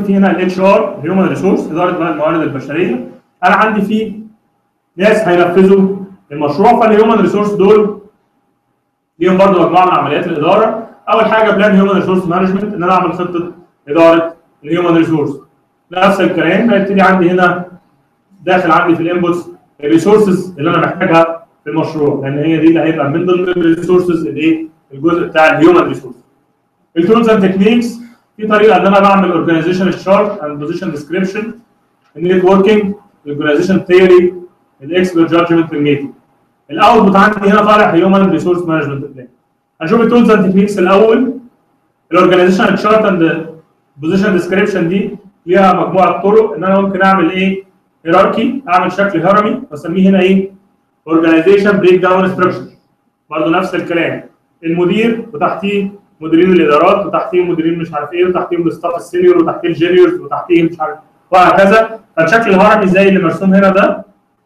في هنا الاتش ار هيومن ريسورس اداره الموارد البشريه انا عندي في ناس هينفذوا المشروع فالهيومن ريسورس دول ليهم برضه مجموعه من عمليات الاداره اول حاجه بلان هيومن ريسورس مانجمنت ان انا اعمل خطه اداره الهيومن ريسورس نفس الكلام هيبتدي عندي هنا داخل عندي في الانبوتس الريسورسز اللي انا محتاجها في المشروع لان هي دي اللي هيبقى من ضمن الريسورسز الايه الجزء بتاع الهيومن ريسورس التولز اند تكنيكس في طريقه ان انا بعمل اورجانيزيشن شارت اند بوزيشن ديسكريبشن النتوركينج الاورجانيزيشن ثيوري الاكسبرت جادجمنت الميتنج الاوتبوت عندي هنا طالع هيومن ريسورس مانجمنت بلان هنشوف التولز اند تكنيكس الاول الاورجانيزيشن شارت اند بوزيشن ديسكريبشن دي ليها مجموعه طرق ان انا ممكن اعمل ايه هيراركي اعمل شكل هرمي بسميه هنا ايه اورجانيزيشن بريك داون ستراكشر برضه نفس الكلام المدير وتحتيه مديرين الادارات وتحتيه مديرين مش عارف ايه وتحتيه الاستاف السينيور وتحتيه الجونيورز وتحتيه مش عارف وهكذا فالشكل الهرمي زي اللي مرسوم هنا ده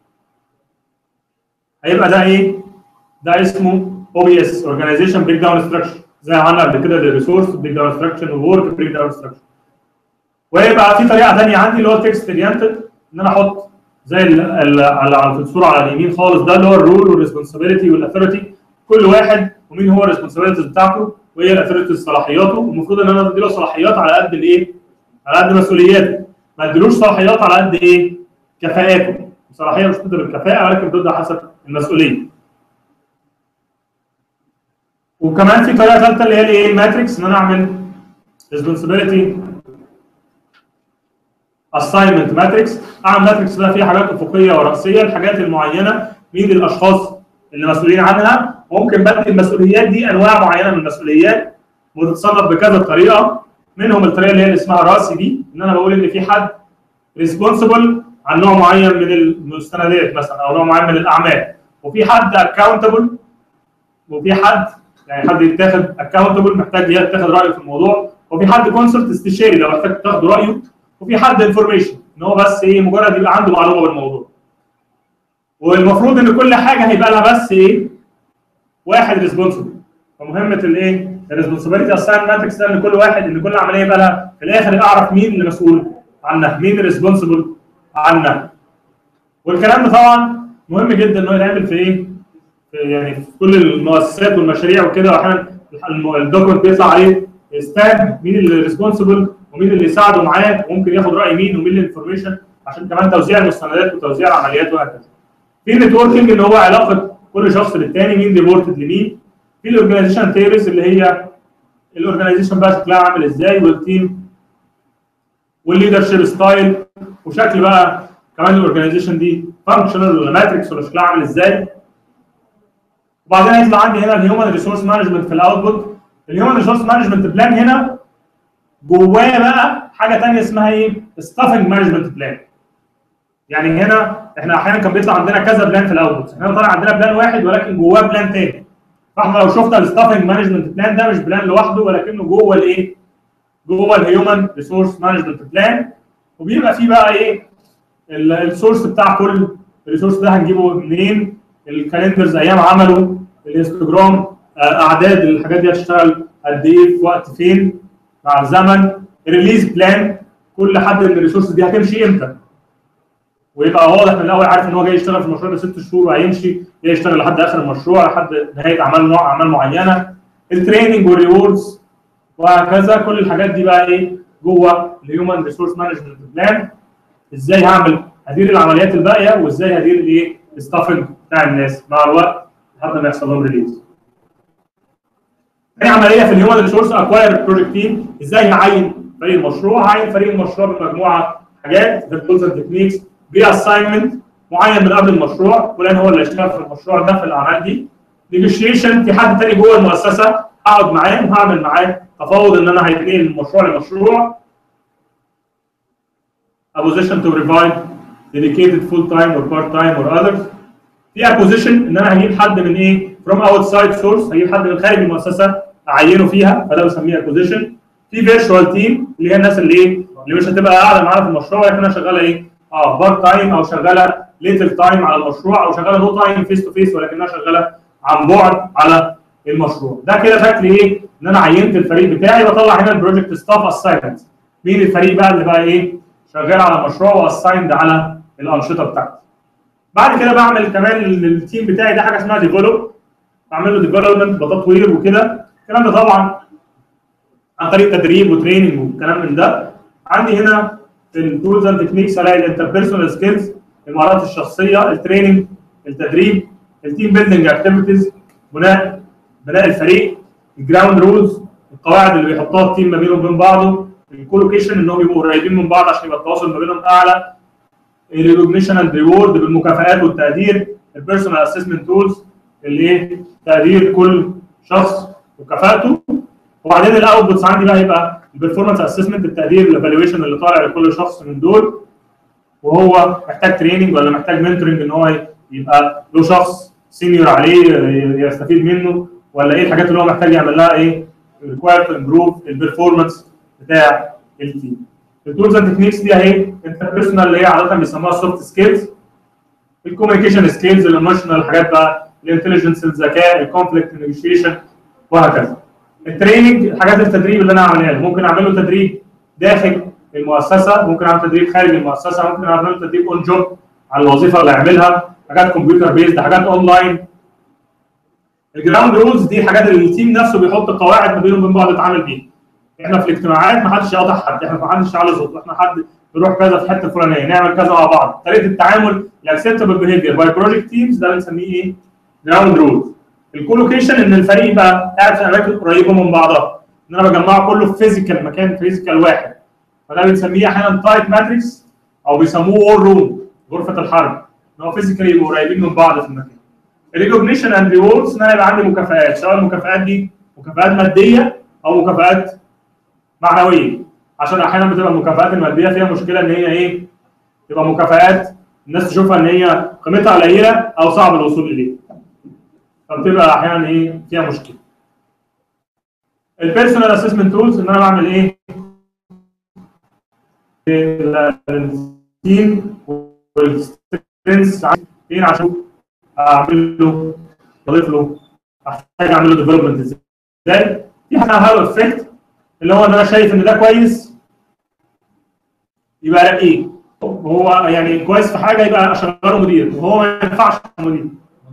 هيبقى ده ايه؟ ده اسمه او بي اس اورجانيزيشن بريك داون ستراكشر زي ما عملنا قبل كده للريسورس بريك داون ستراكشر والورك بريك داون ستراكشر ويبقى في طريقه ثانيه عندي اللي هو تكست اورينتد ان انا احط زي اللي في الصوره على اليمين خالص ده اللي هو الرول والريسبونسابيلتي والاثوريتي كل واحد ومين هو الريسبونسابيلتيز بتاعته وايه الاثوريتيز صلاحياته المفروض ان انا ادي له صلاحيات على قد الايه؟ على قد مسؤولياته ما اديلوش صلاحيات على قد ايه؟ كفاءاته الصلاحيه مش ضد بالكفاءه ولكن ضد حسب المسؤوليه وكمان في طريقه ثالثه اللي هي الايه؟ الماتريكس ان انا اعمل ريسبونسابيلتي اساينمنت ماتريكس اعمل ماتريكس بقى فيها حاجات افقيه وراسيه الحاجات المعينه مين الاشخاص اللي مسؤولين عنها ممكن بدي المسؤوليات دي انواع معينه من المسؤوليات وتتصنف بكذا طريقه منهم الطريقه اللي هي اللي اسمها راسي دي ان انا بقول ان في حد ريسبونسبل عن نوع معين من المستندات مثلا او نوع معين من الاعمال وفي حد اكاونتبل وفي حد يعني حد يتاخد اكاونتبل محتاج يتاخد رايه في الموضوع وفي حد كونسلت استشاري لو محتاج تاخد رايه وفي حد انفورميشن ان هو بس ايه مجرد يبقى عنده معلومه بالموضوع والمفروض ان كل حاجه هيبقى لها بس ايه واحد ريسبونسبل فمهمه الايه الريسبونسبيلتي اساين ماتريكس ده ان كل واحد ان كل عمليه يبقى لها في الاخر اعرف مين اللي مسؤول عنها مين ريسبونسبل عنها والكلام ده طبعا مهم جدا انه يتعمل في ايه في يعني في كل المؤسسات والمشاريع وكده واحيانا الدوكمنت بيطلع عليه ستاب مين اللي ريسبونسبل ومين اللي يساعده معاه وممكن ياخد راي مين ومين الانفورميشن عشان كمان توزيع المستندات وتوزيع العمليات وهكذا. في نتوركينج اللي هو علاقه كل شخص للتاني مين ريبورتد لمين. في الاورجنايزيشن ثيوريز اللي هي الاورجنايزيشن بقى شكلها عامل ازاي والتيم والليدرشيب ستايل وشكل بقى كمان الاورجنايزيشن دي فانكشنال ولا ماتريكس ولا شكلها عامل ازاي. وبعدين هيطلع عندي هنا الهيومن ريسورس مانجمنت في الاوتبوت. الهيومن ريسورس مانجمنت بلان هنا جواه بقى حاجه ثانيه اسمها ايه؟ ستافنج مانجمنت بلان. يعني هنا احنا احيانا كان بيطلع عندنا كذا بلان في الاوتبوت، هنا طالع عندنا بلان واحد ولكن جواه بلان ثاني. فاحنا لو شفنا الستافنج مانجمنت بلان ده مش بلان لوحده ولكنه جوه الايه؟ جوه الهيومن ريسورس مانجمنت بلان وبيبقى فيه بقى ايه؟ السورس بتاع كل الريسورس ده هنجيبه منين؟ الكالندرز ايام عمله الانستجرام اعداد الحاجات دي هتشتغل قد ايه في وقت فين مع الزمن الريليز بلان كل حد من الريسورس دي هتمشي امتى ويبقى واضح من الاول عارف ان هو جاي يشتغل في المشروع ده ست شهور وهيمشي جاي يشتغل لحد اخر المشروع لحد نهايه اعمال نوع اعمال معينه التريننج والريوردز وهكذا كل الحاجات دي بقى ايه جوه الهيومن ريسورس مانجمنت بلان ازاي هعمل هدير العمليات الباقيه وازاي هدير الايه الستافنج بتاع الناس مع الوقت لحد ما يحصل لهم ريليز تاني عمليه في الهيومن ريسورس اكواير بروجكت تيم ازاي هعين فريق المشروع هعين فريق المشروع بمجموعه حاجات في التولز تكنيكس بي اساينمنت معين من قبل المشروع فلان هو اللي هيشتغل في المشروع ده في الاعمال دي نيجوشيشن في حد تاني جوه المؤسسه هقعد معاه وهعمل معاه تفاوض ان انا هيتنقل من مشروع لمشروع a position to provide dedicated full time or part time or others في acquisition ان انا هجيب حد من ايه from outside source هجيب حد من خارج المؤسسه اعينه فيها فده بسميه acquisition في فيرتشوال تيم اللي هي الناس اللي ايه اللي مش هتبقى قاعده معانا في المشروع ولكنها شغاله ايه اه بارت تايم او شغاله ليتل تايم على المشروع او شغاله نو تايم فيس تو فيس ولكنها شغاله عن بعد على المشروع ده كده شكل ايه ان انا عينت الفريق بتاعي بطلع هنا البروجكت ستاف اساينمنت مين الفريق بقى اللي بقى ايه شغال على مشروع واسايند على الانشطه بتاعتي بعد كده بعمل كمان التيم بتاعي ده حاجه اسمها ديفلوب بعمل له ديفلوبمنت بتطوير وكده الكلام ده طبعا عن طريق تدريب وتريننج والكلام من ده عندي هنا في التولز اند تكنيكس الاقي الانتربيرسونال سكيلز المهارات الشخصيه التريننج التدريب التيم بيلدنج اكتيفيتيز بناء بناء الفريق الجراوند رولز القواعد اللي بيحطها التيم ما بينهم وبين بعضه الكولوكيشن انهم يبقوا قريبين من بعض عشان يبقى التواصل ما بينهم اعلى الريكوجنيشن اند ريورد بالمكافآت والتقدير البيرسونال اسسمنت تولز اللي ايه تقدير كل شخص وكفاءته وبعدين الاوتبوتس عندي بقى يبقى البرفورمانس اسسمنت التقدير الايفالويشن اللي طالع لكل شخص من دول وهو محتاج تريننج ولا محتاج منتورنج ان هو يبقى له شخص سينيور عليه يستفيد منه ولا ايه الحاجات اللي هو محتاج يعمل لها ايه ريكواير تو امبروف البرفورمانس بتاع التيم التولز اند تكنيكس دي اهي انتربيرسونال اللي هي عاده بيسموها سوفت سكيلز الكوميونيكيشن سكيلز الايموشنال الحاجات بقى الانتليجنس الذكاء الكونفليكت نيجوشيشن وهكذا التريننج حاجات التدريب اللي انا اعملها له ممكن اعمل له تدريب داخل المؤسسه ممكن اعمل تدريب خارج المؤسسه ممكن اعمل له تدريب اون جوب على الوظيفه اللي هيعملها حاجات كمبيوتر بيزد حاجات اونلاين الجراوند رولز دي الحاجات اللي التيم نفسه بيحط قواعد ما بينهم وبين بعض يتعامل بيها احنا في الاجتماعات ما حدش يقاطع حد احنا ما حدش يعلي صوته احنا حد يروح كذا في الحته الفلانيه نعمل كذا مع بعض طريقه التعامل الاكسبتبل بيهيفير باي بروجكت تيمز ده بنسميه ايه؟ جراوند رولز الكولوكيشن ان الفريق يبقى قاعد في اماكن قريبه من بعضها ان انا بجمعه كله في فيزيكال مكان فيزيكال واحد فده بنسميه احيانا تايت ماتريكس او بيسموه وور روم غرفه الحرب ان هو فيزيكالي يبقوا قريبين من بعض في المكان الريكوجنيشن اند ريوردز ان انا يبقى عندي مكافآت سواء المكافآت دي مكافآت ماديه او مكافآت معنويه عشان احيانا بتبقى المكافآت الماديه فيها مشكله ان هي ايه تبقى مكافآت الناس تشوفها ان هي قيمتها قليله او صعب الوصول اليها فبتبقى احيانا ايه فيها مشكله البيرسونال اسسمنت تولز ان انا بعمل ايه التيم والسترينث فين عشان اعمل له اضيف له احتاج اعمل له ديفلوبمنت ازاي في حاجه هاو افكت اللي هو ان انا شايف ان ده كويس يبقى ارقيه وهو يعني كويس في حاجه يبقى اشغله مدير وهو ما ينفعش مدير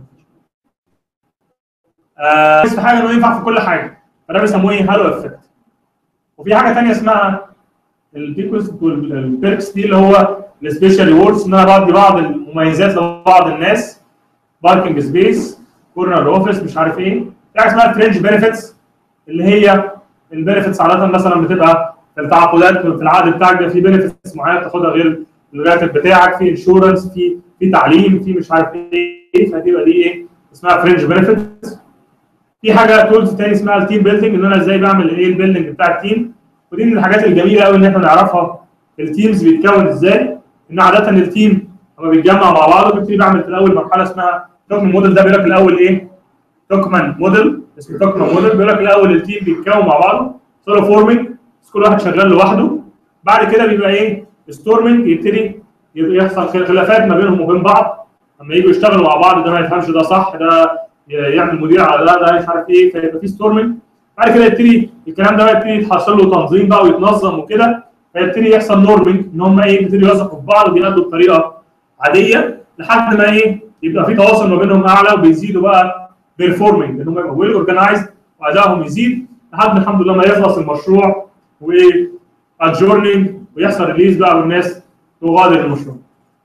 آه، كويس في حاجه انه ينفع في كل حاجه فده بيسموه ايه هالو افكت وفي حاجه ثانيه اسمها البيكوز والبيركس دي اللي هو السبيشال ريوردز ان انا بدي بعض المميزات لبعض الناس باركنج سبيس كورنر اوفيس مش عارف ايه في حاجه اسمها فرنج بنفيتس اللي هي البنفيتس عاده مثلا بتبقى في التعاقدات في العقد بتاعك بيبقى في بنفيتس معينه بتاخدها غير الراتب بتاعك في انشورنس في في تعليم في مش عارف ايه فهتبقى دي ايه اسمها فرنج بنفيتس في حاجه تولز تاني اسمها التيم بيلدنج ان انا ازاي بعمل ايه البيلدنج بتاع التيم ودي من الحاجات الجميله قوي ان احنا نعرفها التيمز بيتكون ازاي ان عاده التيم لما بيتجمع مع بعض بيبتدي بعمل في الاول مرحله اسمها توكمان موديل ده بيقول لك الاول ايه توكمان موديل اسمه توكمان موديل بيقول لك الاول التيم بيتكون مع بعض سولو فورمنج كل واحد شغال لوحده بعد كده بيبقى ايه ستورمنج يبتدي يحصل خلافات ما بينهم وبين بعض لما يجوا يشتغلوا مع بعض ده ما يفهمش ده صح ده يعمل مدير على ده ده مش عارف ايه فيبقى في ستورمنج بعد كده يبتدي الكلام ده بقى يبتدي يتحصل له تنظيم بقى ويتنظم وكده فيبتدي يحصل نورمنج ان هم ايه يبتدوا يثقوا في بعض وبيأدوا بطريقه عاديه لحد ما ايه يبقى في تواصل ما بينهم اعلى وبيزيدوا بقى بيرفورمنج ان هم يبقوا ويل اورجنايزد وادائهم يزيد لحد الحمد لله ما يخلص المشروع و adjourning ويحصل ريليز بقى والناس تغادر المشروع.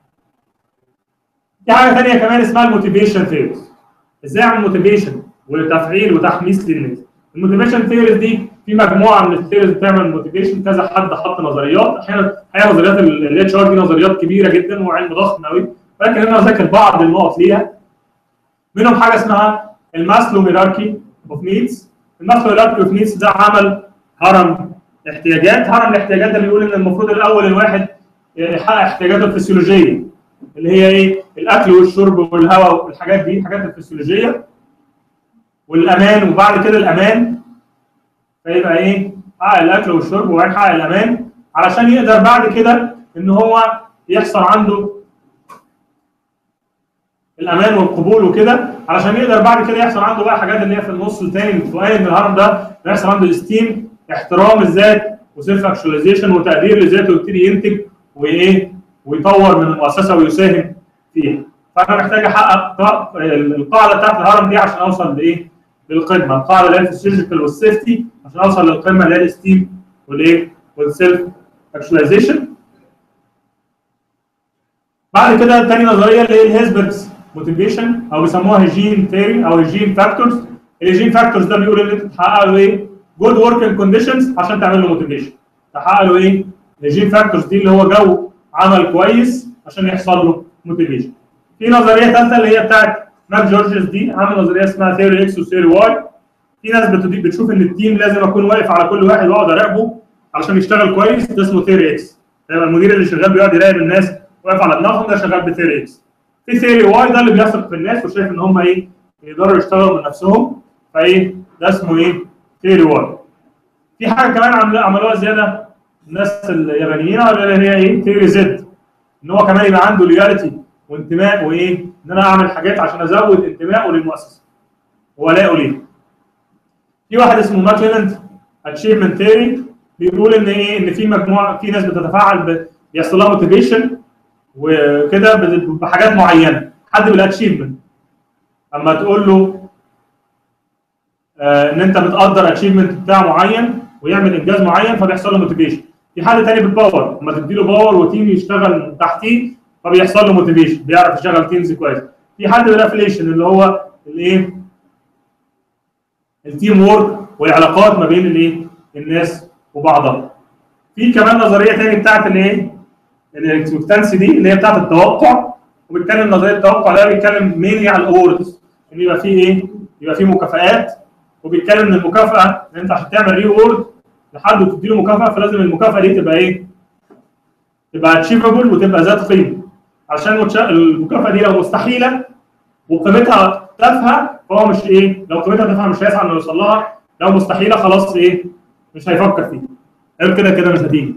في حاجه ثانيه كمان اسمها الموتيفيشن ثيوريز. ازاي اعمل موتيفيشن وتفعيل وتحميس للناس. الموتيفيشن ثيوريز دي في مجموعه من الثيوريز بتعمل موتيفيشن كذا حد حط نظريات احيانا احيانا نظريات الاتش ار دي نظريات كبيره جدا وعلم ضخم قوي ولكن انا ذاكر بعض النقط ليها منهم حاجه اسمها الماسلو هيراركي اوف نيدز الماسلو هيراركي اوف نيدز ده عمل هرم احتياجات هرم الاحتياجات ده بيقول ان المفروض الاول الواحد يحقق احتياجاته الفسيولوجيه اللي هي ايه الاكل والشرب والهواء والحاجات دي الحاجات الفسيولوجيه والامان وبعد كده الامان فيبقى ايه حقق الاكل والشرب وبعدين حقق الامان علشان يقدر بعد كده ان هو يحصل عنده الامان والقبول وكده علشان يقدر بعد كده يحصل عنده بقى حاجات اللي هي في النص الثاني الفوقاني من الهرم ده يحصل عنده استيم احترام الذات وسيلف اكشواليزيشن وتقدير لذاته ويبتدي ينتج وايه ويطور من المؤسسه ويساهم فيها فانا محتاج احقق القاعده بتاعت الهرم دي عشان اوصل لايه؟ للقمه القاعده اللي هي الفيسيولوجيكال والسيفتي عشان اوصل للقمه اللي هي الاستيم والايه؟ والسيلف اكشواليزيشن بعد كده تاني نظريه اللي هي الهيزبرجز موتيفيشن او بيسموها هيجين ثيري او هيجين فاكتورز الهيجين فاكتورز ده بيقول ان انت تحقق له ايه؟ جود وركينج كونديشنز عشان تعمل له موتيفيشن تحقق له ايه؟ الهيجين فاكتورز دي اللي هو جو عمل كويس عشان يحصل له موتيفيشن في نظريه ثالثه اللي هي بتاعت ماك جورجز دي عامل نظريه اسمها ثيوري اكس وثيوري واي في ناس بتدي بتشوف ان التيم لازم اكون واقف على كل واحد واقعد اراقبه علشان يشتغل كويس ده اسمه ثيوري اكس يبقى المدير اللي شغال بيقعد يراقب الناس واقف على دماغهم ده شغال بثيوري اكس في ثيوري واي ده اللي بيثق في الناس وشايف ان هم ايه يقدروا يشتغلوا من نفسهم فايه ده اسمه ايه ثيوري واي في حاجه كمان عمل- عملوها زياده الناس اليابانيين اللي هي ايه ثيوري زد ان هو كمان يبقى عنده لويالتي وانتماء وايه ان انا اعمل حاجات عشان ازود انتمائه للمؤسسه ولاءه ليه في واحد اسمه ماكلينند اتشيفمنت ثيوري بيقول ان ايه ان في مجموعه في ناس بتتفاعل ب- بيحصل لها موتيفيشن وكده ب- بحاجات معينه حد بالاتشيفمنت اما تقول له آه ان انت بتقدر اتشيفمنت بتاع معين ويعمل انجاز معين فبيحصل له موتيفيشن في حد تاني بالباور اما تدي له باور وتيم يشتغل تحتيه فبيحصل له موتيفيشن بيعرف يشغل تيمز كويس في حد بالافليشن اللي هو الايه التيم وورك والعلاقات ما بين الايه الناس وبعضها في كمان نظريه تاني بتاعت الايه الاكسبكتنسي دي اللي هي بتاعت التوقع وبيتكلم نظريه التوقع ده بيتكلم مين على الاوردز ان يبقى فيه ايه يبقى فيه مكافآت وبيتكلم ان المكافاه ان انت عشان تعمل ريورد لحد وتدي له مكافاه فلازم المكافاه دي تبقى ايه تبقى اتشيفبل وتبقى ذات قيمه عشان المتش- المكافاه دي لو مستحيله وقيمتها تافهه فهو مش ايه لو قيمتها تافهه مش هيسعى انه يوصل لها لو مستحيله خلاص ايه مش هيفكر فيها غير كده كده مش هتيجي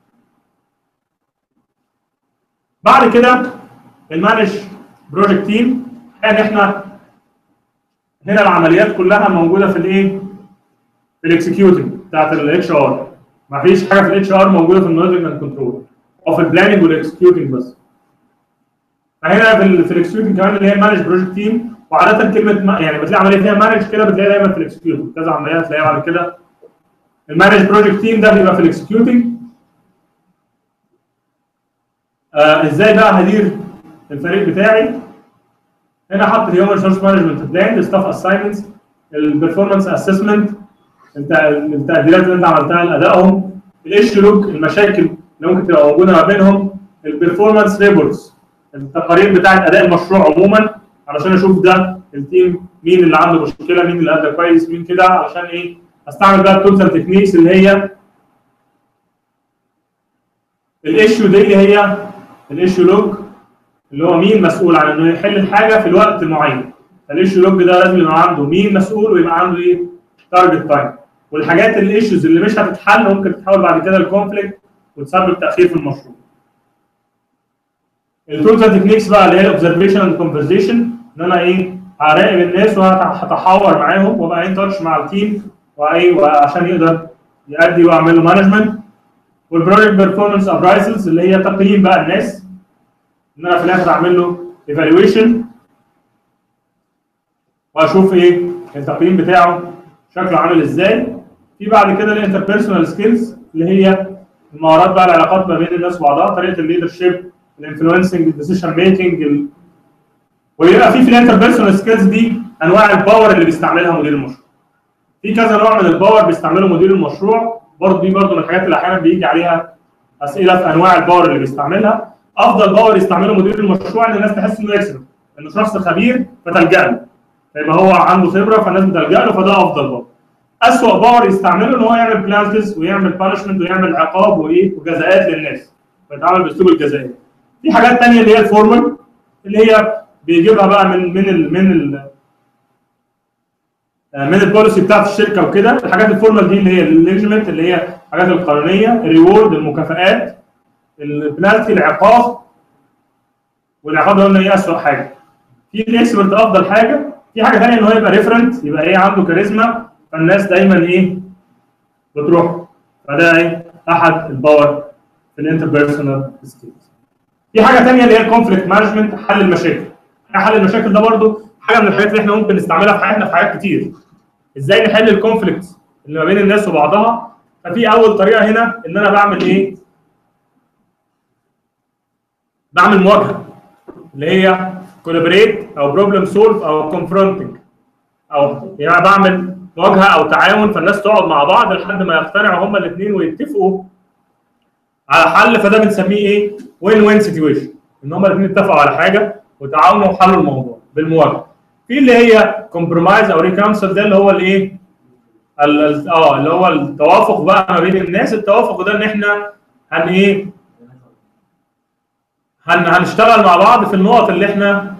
بعد كده المانج بروجكت تيم يعني احنا هنا العمليات كلها موجوده في الايه في الاكسكيوتنج بتاعت الاتش ار ما فيش حاجه في الاتش ار موجوده في المانجمنت اند كنترول او في البلاننج والاكسكيوتنج بس فهنا في ال- في الاكسكيوتنج كمان اللي هي المانج بروجكت تيم وعاده كلمه ما يعني بتلاقي عمليه فيها مانج كده بتلاقيها دايما في الاكسكيوتنج كذا عمليه تلاقيها بعد كده المانج بروجكت تيم ده بيبقى في الاكسكيوتنج آه ازاي بقى هدير الفريق بتاعي هنا حط الهيومن ريسورس مانجمنت بلان الستاف اساينمنتس البرفورمانس اسسمنت التقديرات اللي انت عملتها لادائهم الايشيو لوك المشاكل اللي ممكن تبقى موجوده ما بينهم البرفورمانس ريبورتس التقارير بتاعت اداء المشروع عموما علشان اشوف ده التيم مين اللي عنده مشكله مين اللي ادى كويس مين كده علشان ايه استعمل بقى التولز اند تكنيكس اللي هي الايشيو دي اللي هي الايشيو لوج اللي هو مين مسؤول عن انه يحل الحاجه في الوقت المعين الايشيو لوج ده لازم يبقى عنده مين مسؤول ويبقى عنده ايه تارجت تايم والحاجات الايشوز اللي مش هتتحل ممكن تتحول بعد كده لكونفليكت وتسبب تاخير في المشروع التولز اند تكنيكس بقى اللي هي الاوبزرفيشن اند كونفرزيشن ان انا ايه هراقب الناس وهتحاور معاهم وابقى ان تاتش مع التيم وايه وعشان يقدر يأدي واعمل له مانجمنت والبروجكت بيرفورمانس ابرايزلز اللي هي تقييم بقى الناس ان انا في الاخر اعمل له ايفالويشن واشوف ايه التقييم بتاعه شكله عامل ازاي في بعد كده الانتربيرسونال سكيلز اللي هي المهارات بقى العلاقات ما بين الناس وبعضها طريقه الليدرشيب الانفلونسنج الديسيشن ميكنج ويبقى في في الانتربيرسونال سكيلز دي انواع الباور اللي بيستعملها مدير المشروع في كذا نوع من الباور بيستعمله مدير المشروع برضه دي برضه من الحاجات اللي احيانا بيجي عليها اسئله في انواع الباور اللي بيستعملها افضل باور يستعمله مدير المشروع ان الناس تحس انه اكسبرت انه شخص خبير فتلجا له فيبقى هو عنده خبره فالناس بتلجا له فده افضل باور اسوأ باور يستعمله ان هو يعمل بلانتز ويعمل بانشمنت ويعمل عقاب وايه وجزاءات للناس فيتعامل باسلوب الجزائي في حاجات تانية اللي هي الفورمال اللي هي بيجيبها بقى من من ال من ال من البوليسي بتاعت الشركه وكده الحاجات الفورمال دي اللي هي الليجمنت اللي هي الحاجات القانونيه الريورد المكافآت البنالتي العقاب والعقاب ده قلنا ايه اسوء حاجه في الاكسبرت افضل حاجه في حاجه ثانيه ان هو يبقى ريفرنت يبقى ايه عنده كاريزما فالناس دايما ايه بتروح فده ايه احد الباور في الانتربيرسونال سكيلز في حاجه ثانيه اللي هي الكونفليكت مانجمنت حل المشاكل حل المشاكل ده برضو حاجه من الحاجات اللي احنا ممكن نستعملها في حياتنا في حاجات كتير ازاي نحل الكونفليكت اللي ما بين الناس وبعضها ففي اول طريقه هنا ان انا بعمل ايه بعمل مواجهه اللي هي كولابريت او بروبلم سولف او كونفرونتنج او يعني بعمل مواجهه او تعاون فالناس تقعد مع بعض لحد ما يقتنعوا هما الاثنين ويتفقوا على حل فده بنسميه ايه وين وين سيتويشن ان هما الاثنين اتفقوا على حاجه وتعاونوا وحلوا الموضوع بالمواجهه في اللي هي كومبرومايز او ريكونسل ده اللي هو الايه اه اللي هو التوافق بقى ما بين الناس التوافق ده ان احنا هن ايه هن هنشتغل مع بعض في النقط اللي احنا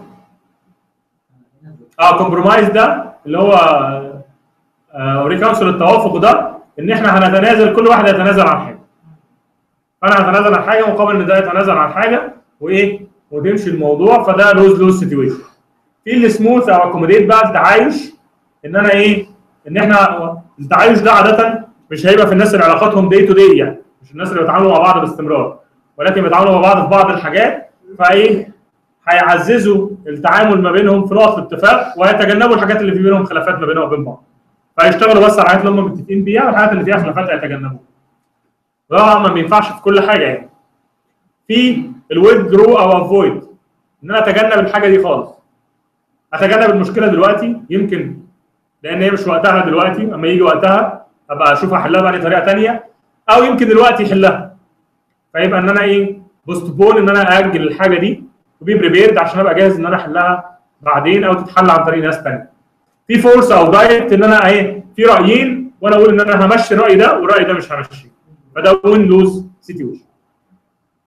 اه كومبرومايز ده اللي هو آه ريكونسل التوافق ده ان احنا هنتنازل كل واحد يتنازل عن حاجه فانا هتنازل عن حاجه مقابل ان ده يتنازل عن حاجه وايه وتمشي الموضوع فده لوز لوز سيتويشن في السموث او اكوموديت بقى التعايش ان انا ايه ان احنا التعايش ده عاده مش هيبقى في الناس اللي علاقاتهم دي تو دي يعني مش الناس اللي بيتعاملوا مع بعض باستمرار ولكن بيتعاملوا مع بعض في بعض الحاجات فايه هيعززوا التعامل ما بينهم في نقط الاتفاق ويتجنبوا الحاجات اللي في بينهم خلافات ما بينهم وبين بعض فيشتغلوا بس على الحاجات اللي هم متفقين بيها والحاجات اللي فيها خلافات هيتجنبوها طبعا ما بينفعش في كل حاجه يعني في الويد درو او افويد ان انا اتجنب الحاجه دي خالص اتجنب المشكله دلوقتي يمكن لان هي مش وقتها دلوقتي اما يجي وقتها ابقى اشوف احلها بقى طريقه ثانيه او يمكن دلوقتي يحلها فيبقى ان انا ايه بوستبون ان انا اجل الحاجه دي وبي بريبيرد عشان ابقى جاهز ان انا احلها بعدين او تتحل عن طريق ناس ثانيه في فورس او دايركت ان انا ايه في رايين وانا اقول ان انا همشي الراي ده والراي ده مش همشيه فده وين لوز سيتويشن